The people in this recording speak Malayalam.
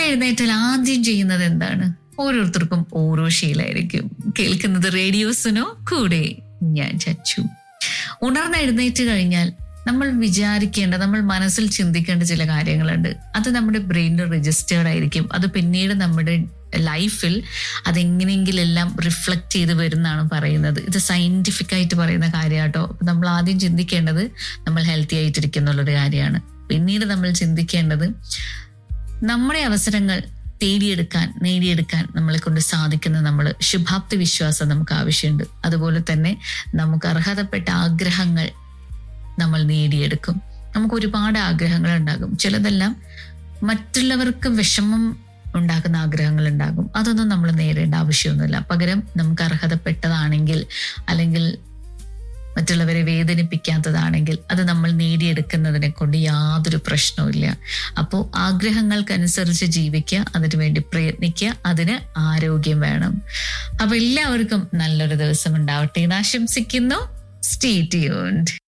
എഴുന്നേറ്റാൽ ആദ്യം ചെയ്യുന്നത് എന്താണ് ഓരോരുത്തർക്കും ഓരോ ശീലമായിരിക്കും കേൾക്കുന്നത് റേഡിയോസിനോ കൂടെ ഞാൻ ചച്ചു ഉണർന്നെഴുന്നേറ്റ് കഴിഞ്ഞാൽ നമ്മൾ വിചാരിക്കേണ്ട നമ്മൾ മനസ്സിൽ ചിന്തിക്കേണ്ട ചില കാര്യങ്ങളുണ്ട് അത് നമ്മുടെ ബ്രെയിനിൽ രജിസ്റ്റേർഡ് ആയിരിക്കും അത് പിന്നീട് നമ്മുടെ ലൈഫിൽ അതെങ്ങനെയെങ്കിലും എല്ലാം റിഫ്ലക്ട് ചെയ്ത് വരുന്നതാണ് പറയുന്നത് ഇത് സയന്റിഫിക് ആയിട്ട് പറയുന്ന കാര്യമാട്ടോ അപ്പൊ നമ്മൾ ആദ്യം ചിന്തിക്കേണ്ടത് നമ്മൾ ഹെൽത്തി ആയിട്ടിരിക്കുന്നുള്ളൊരു കാര്യമാണ് പിന്നീട് നമ്മൾ ചിന്തിക്കേണ്ടത് നമ്മുടെ അവസരങ്ങൾ തേടിയെടുക്കാൻ നേടിയെടുക്കാൻ നമ്മളെ കൊണ്ട് സാധിക്കുന്ന നമ്മൾ ശുഭാപ്തി വിശ്വാസം നമുക്ക് ആവശ്യമുണ്ട് അതുപോലെ തന്നെ നമുക്ക് അർഹതപ്പെട്ട ആഗ്രഹങ്ങൾ നമ്മൾ നേടിയെടുക്കും നമുക്ക് ഒരുപാട് ആഗ്രഹങ്ങൾ ഉണ്ടാകും ചിലതെല്ലാം മറ്റുള്ളവർക്ക് വിഷമം ഉണ്ടാക്കുന്ന ആഗ്രഹങ്ങൾ ഉണ്ടാകും അതൊന്നും നമ്മൾ നേടേണ്ട ആവശ്യമൊന്നുമില്ല പകരം നമുക്ക് അർഹതപ്പെട്ടതാണെങ്കിൽ അല്ലെങ്കിൽ മറ്റുള്ളവരെ വേദനിപ്പിക്കാത്തതാണെങ്കിൽ അത് നമ്മൾ നേടിയെടുക്കുന്നതിനെ കൊണ്ട് യാതൊരു പ്രശ്നവുമില്ല അപ്പോൾ ആഗ്രഹങ്ങൾക്കനുസരിച്ച് ജീവിക്കുക അതിനുവേണ്ടി പ്രയത്നിക്കുക അതിന് ആരോഗ്യം വേണം അപ്പൊ എല്ലാവർക്കും നല്ലൊരു ദിവസം ഉണ്ടാവട്ടെ എന്ന് ആശംസിക്കുന്നു സ്റ്റേ ട്യൂൺഡ്